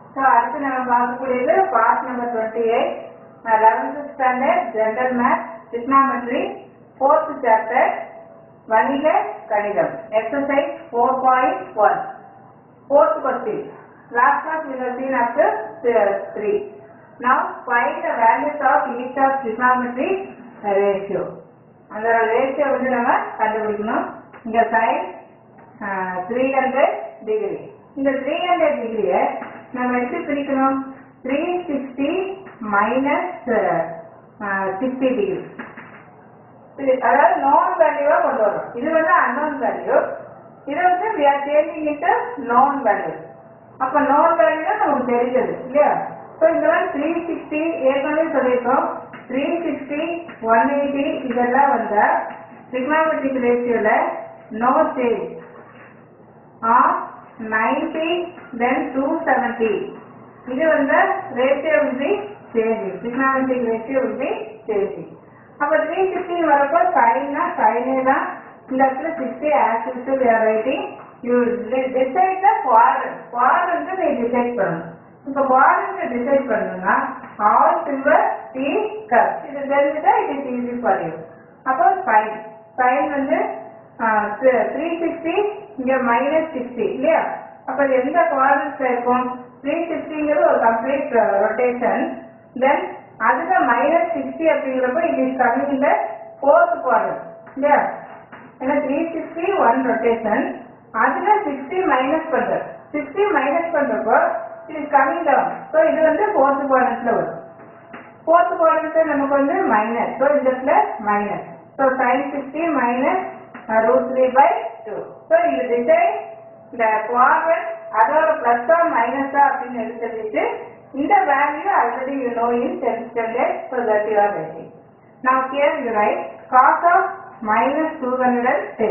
So அடுத்து நம்ம பார்க்கக்கூடியது part number twenty eight eleventh standard general math trigonometry fourth chapter வணிக கணிதம் exercise four point one fourth question last class we have seen up to th- three. Now find the values of each of trigonometry ratio. அந்த ratio வந்து நம்ம கண்டுபிடிக்கணும் இங்க sine three hundred degree இந்த three hundred டிகிரியை நம்ம எப்படி பிரிக்கணும் three sixty minus sixty degree இது அதாவது நோன் வேல்யூவா கொண்டு வரும் இது வந்து அன்னோன் வேல்யூ இது வந்து we are changing into known value அப்ப known value தான் நமக்கு தெரிஞ்சது இல்லையா ஸோ இந்த மாதிரி த்ரீ சிக்ஸ்டி ஏற்கனவே சொல்லியிருக்கோம் த்ரீ சிக்ஸ்டி ஒன் எயிட்டி இதெல்லாம் வந்தா trigonometric ரேஷியோல no change of ninety then two seventy இது வந்து ratio will be changing trigonometric ratio will be changing அப்ப த்ரீ சிக்ஸ்டின் வரப்போ சைனா சைனே தான் இந்த இடத்துல sixty as usual you are writing you decide the quadrant quadrant நீ டிசைட் பண்ணணும் இப்போ குவாட்ரண்ட் டிசைட் பண்ணணும்னா ஆல் சில்வர் டி கப் இது தெரிஞ்சுட்டா it is easy for you அப்போ சைன் சைன் வந்து த்ரீ சிக்ஸ்டி இங்க மைனஸ் சிக்ஸ்டி இல்லையா அப்ப இது எந்த குவாட்ரண்ட்ல இருக்கும் த்ரீ சிக்ஸ்டிங்கிறது ஒரு கம்ப்ளீட் ரொட்டேஷன் தென் அதுல மைனஸ் சிக்ஸ்டி அப்படிங்கிறப்ப இட் இஸ் கமிங் இந்த ஃபோர்த் குவாட்ரண்ட் இல்லையா ஏன்னா த்ரீ சிக்ஸ்டி ஒன் ரொட்டேஷன் அதுல சிக்ஸ்டி மைனஸ் பண்றது சிக்ஸ்டி மைனஸ் பண்றப்போ it is coming down so இது வந்து ஃபோர்த் குவாட்ரண்ட்ல வரும் ஃபோர்த் குவாட்ரண்ட் நமக்கு வந்து மைனஸ் ஸோ இந்த இடத்துல minus so sine sixty minus root three by two so இது டிசைன் இந்த குவாட்ரண்ட் அதோட பிளஸ்ஸா மைனஸா அப்படின்னு எடுத்துட்டு இந்த value already you know in tenth standard so that you are writing Now here you write cos of minus 210.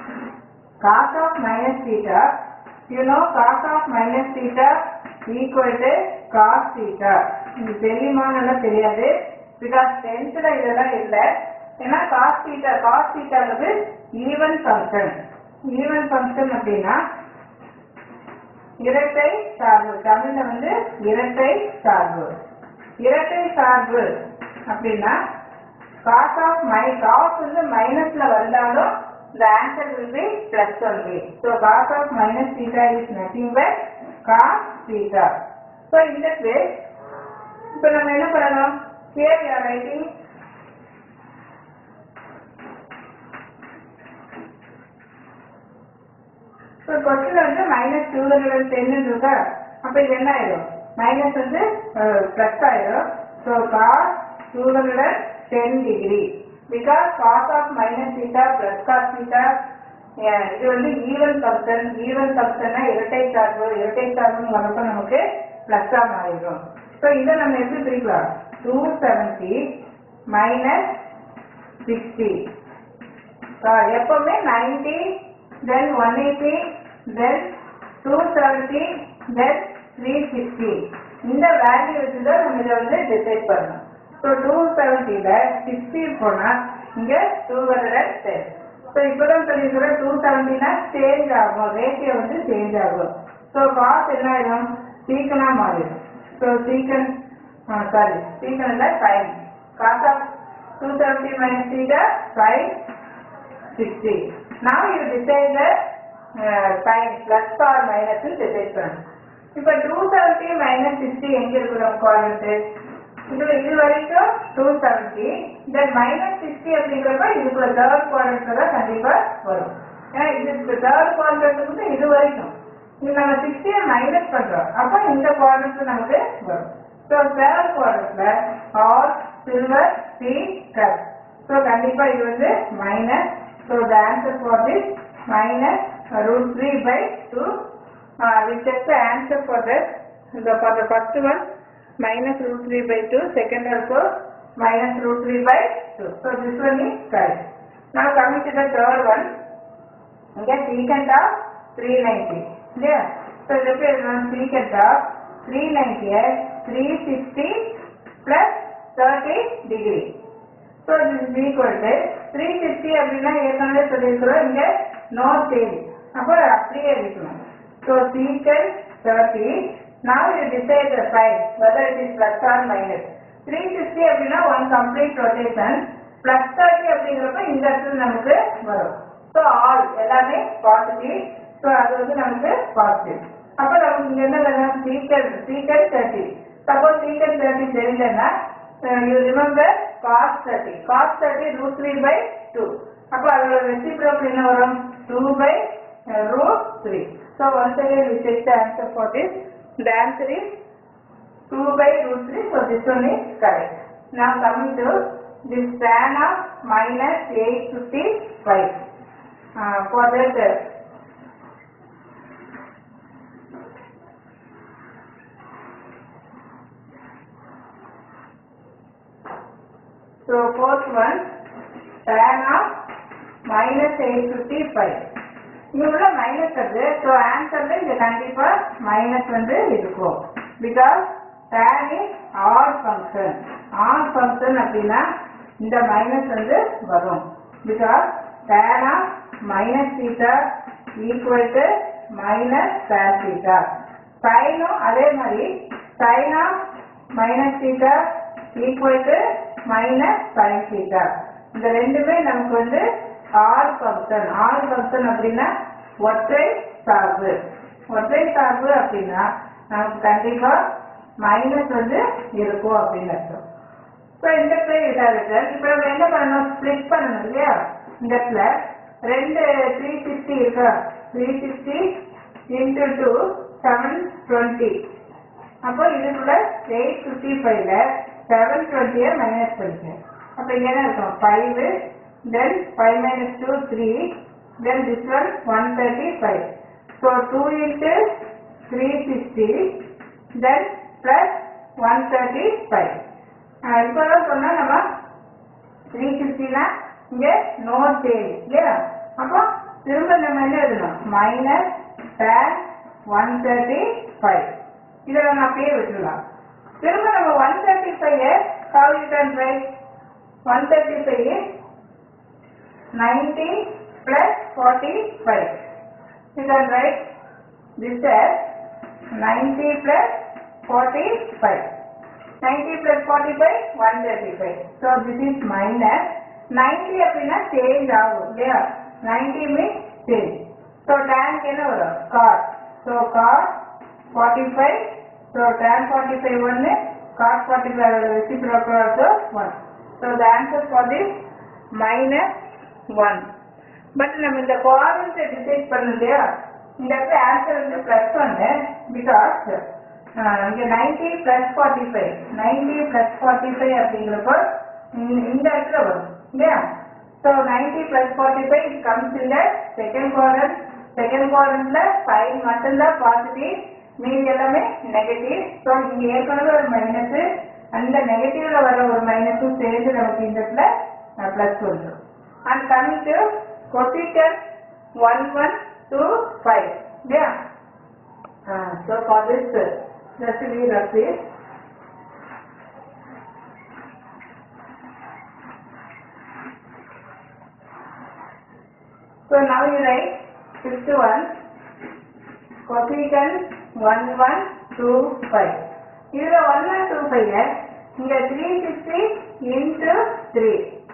Cos of minus theta, you know cos of minus theta equal to cos theta. இது தெரியுமான்னு தெரியாது because டென்த்ல இதெல்லாம் இல்லை ஏன்னா cos theta cos தீட்டாங்கிறது even function even function அப்படின்னா இரட்டை சார்பு தமிழ்ல வந்து இரட்டை சார்பு இரட்டை சார்பு அப்படின்னா காஸ் ஆஃப் மை காஸ் வந்து மைனஸ்ல வந்தாலும் the answer will be plus only. So cos of minus theta is nothing but cos theta. So in that way, இப்போ நம்ம என்ன பண்ணணும் here we are writing so question வந்து மைனஸ் டூ ஹண்ட்ரட் டென்னு இருக்கா அப்போ இது என்ன ஆயிடும் மைனஸ் வந்து ப்ளஸ் ஆயிடும் so cos two hundred ten degree because cos of minus theta plus cos theta இது வந்து ஈவன் ஃபங்க்ஷன் ஈவன் ஃபங்க்ஷன்னா இரட்டை சார்பு இரட்டை சார்புன்னு வரப்போ நமக்கு ப்ளஸ்ஸாக மாறிடும் ஸோ இதை நம்ம எப்படி பிரிக்கலாம் டூ செவன்ட்டி மைனஸ் சிக்ஸ்டி எப்பவுமே ninety then one eighty then two seventy then three sixty இந்த வேல்யூ வச்சு தான் நம்ம இதை வந்து டிசைட் பண்ணணும் ஸோ டூ செவன்ட்டியில் சிக்ஸ்டி போனால் இங்கே டூ ஹண்ட்ரட் டென் ஸோ இப்போ தான் சொல்லியிருக்கிறோம் டூ செவன்ட்டினா சேஞ்ச் ஆகும் ரேஷியோ வந்து சேஞ்ச் ஆகும் ஸோ காஸ்ட் என்ன ஆயிடும் சீக்கனாக மாறிடும் ஸோ சீக்கன் சாரி சீக்கன் இல்லை sine cos of two seventy minus theta sine 60. Now you decide the uh, sign plus or minus ன்னு decide பண்ணணும். இப்ப 270 minus 60 எங்க இருக்கு நம்ம குவாட்ரண்ட் இதுல இது வரைக்கும் 270 தென் மைனஸ் 60 அப்படிங்கிறப்ப இதுக்குள்ள தேர்ட் குவாட்ரண்ட் தான் கண்டிப்பா வரும் ஏன்னா இது தேர்ட் குவாட்ரண்ட் வந்து இது வரைக்கும் இது நம்ம 60 மைனஸ் பண்றோம் அப்ப இந்த குவாட்ரண்ட் நமக்கு வரும் ஸோ தேர்ட் குவாட்ரண்ட்ல all silver C cut so கண்டிப்பா இது வந்து minus So the answer for this minus uh, root 3 by 2. Uh, we check the answer for that. The, for the first one minus root 3 by 2. Second also minus root 3 by 2. So this one is correct. Now coming to the third one. Get secant of 390. Yeah. So look at one secant of 390 as 360 plus 30 degree. So this is equal to three sixty அப்படின்னா ஏற்கனவே சொல்லியிருக்கிறோம் இங்க no change அப்போ அப்படியே இருக்கணும் so secant thirty now you decide the sign whether it is plus or minus 360 அப்படின்னா one complete rotation plus 30 அப்படிங்கிறப்ப இந்த இடத்துல நமக்கு வரும் ஸோ ஆல் எல்லாமே பாசிட்டிவ் ஸோ அது வந்து நமக்கு பாசிட்டிவ் அப்போ நமக்கு இங்க என்ன வேணும் secant secant thirty suppose secant thirty தெரிஞ்சேன்னா you remember cos thirty cos thirty root three by two அப்போ அதோட ரெசிப்ரோக்கல் என்ன வரும் two by root three so once again we take the answer for this the answer is 2 by root 3, so this one is correct. Now coming to this tan of minus 855. Uh, for that, uh, so fourth one, tan of minus 855. இங்க உள்ள minus வருது so ஆன்சர்ல இங்க கண்டிப்பா minus வந்து இருக்கும் because tan is odd function odd function அப்படின்னா இந்த minus வந்து வரும் because tan of minus theta equal to minus tan theta சைனும் அதே மாதிரி sine of minus theta equal to minus sine theta இந்த ரெண்டுமே நமக்கு வந்து ஆர் ஃபங்க்ஷன் ஆர் ஃபங்க்ஷன் அப்படின்னா ஒற்றை சார்பு ஒற்றை சார்பு அப்படின்னா நமக்கு கண்டிப்பா மைனஸ் வந்து இருக்கும் அப்படின்னு அர்த்தம் இப்போ இந்த பிளே இருக்கு இப்போ நம்ம என்ன பண்ணணும் ஸ்ப்ளிட் பண்ணணும் இல்லையா இந்த இடத்துல ரெண்டு த்ரீ சிக்ஸ்டி இருக்கா three sixty into two seven twenty அப்போ இதுக்குள்ள எயிட் ஃபிஃப்டி ஃபைவ்ல செவன் டுவெண்ட்டியை மைனஸ் பண்ணிட்டேன் அப்போ இங்கே என்ன இருக்கும் five then five minus two three then this one one thirty five so two into three sixty then plus one thirty five இப்போதான் சொன்னால் நம்ம த்ரீ சிக்ஸ்டினா இங்கே நோ சேஞ்ச் இல்லையா அப்போ திரும்ப நம்ம என்ன எழுதணும் minus tan one thirty five இதை நம்ம அப்படியே விட்டுடலாம் திரும்ப நம்ம one thirty five how you can write one thirty five ninety plus forty five you can write this ninety plus forty five 90 plus 45, 135. So this is minus. 90 அப்படின்னா change ஆகும் இல்லையா 90 means change. So tan என்ன வரும் cos. So cos 45. So tan 45 ஒன்று cos 45 அதோட reciprocal also 1. So the answer for this minus 1. But நம்ம இந்த கோஆர்டினேட்டை decide பண்ணோம் இல்லையா இந்த இடத்துல ஆன்சர் வந்து பிளஸ் ஒன்று பிகாஸ் இங்க ninety plus forty five ninety plus forty five அப்படிங்கிறப்போ இந்த இந்த இடத்துல வரும் இல்லையா so ninety plus forty five comes இந்த செகண்ட் குவாரன் செகண்ட் குவாரன்ட்ல ஃபைவ் மட்டும்தான் பாசிட்டிவ் மீதி எல்லாமே நெகட்டிவ் ஸோ இங்க ஏற்கனவே ஒரு மைனஸ் அந்த நெகட்டிவ்ல வர ஒரு மைனஸும் சேர்ந்து நமக்கு இந்த இடத்துல பிளஸ் வந்துடும் and coming to cosecant one one two five இல்லையா so for this Just we repeat. So now you write fifth one, cosecant one one two five. இதுல ஒன் ஒன் டூ ஃபைவ் இங்க three sixty into three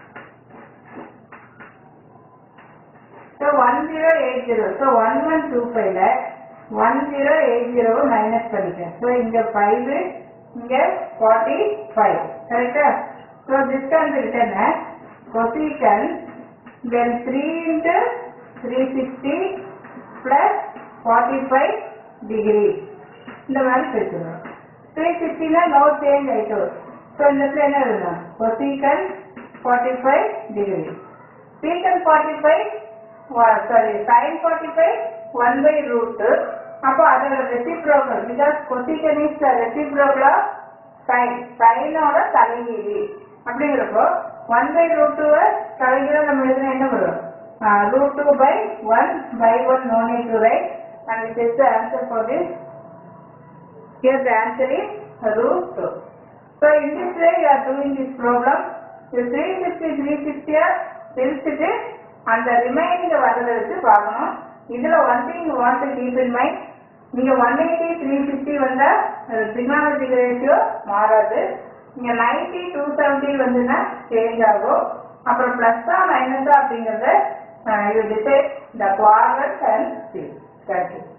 so one zero eight zero so one one two ஃபைவ்ல one zero eight ஜீரோவை minus பண்ணிட்டேன் so இங்க five இங்க forty five கரெக்டா so this can be written cosecant then three into three sixty plus forty five degree இந்த மாதிரி பிரிச்சுக்கணும் three சிக்ஸ்டினா நோ சேஞ்ச் ஆயிட்டு ஸோ இந்த இடத்துல என்ன எழுதணும் cosecant forty five degree secant forty five sorry sine forty five one by root அப்போ அதோட reciprocal because cosecant is reciprocal of sine சைனோட தலைகீழி அப்படிங்கிறப்போ ஒன் பை ரூட் டூவை தலைகீழ நம்ம எழுதுனா என்ன வரும் root two by one by one no need to write and it is the answer for this Here the answer is root 2. So in this way you are doing this problem. The 360, 360 are பிரிச்சுட்டு அந்த remaining வரதை வச்சு பார்க்கணும் இதுல one thing you want to keep in mind இங்க one eighty three fifty வந்தா trigonometric ratio மாறாது இங்க நைன்டி டூ செவன்ட்டி வந்துன்னா சேஞ்ச் ஆகும் அப்புறம் பிளஸ்ஸா மைனஸா அப்படிங்கறத you decide the quadrant and see thank you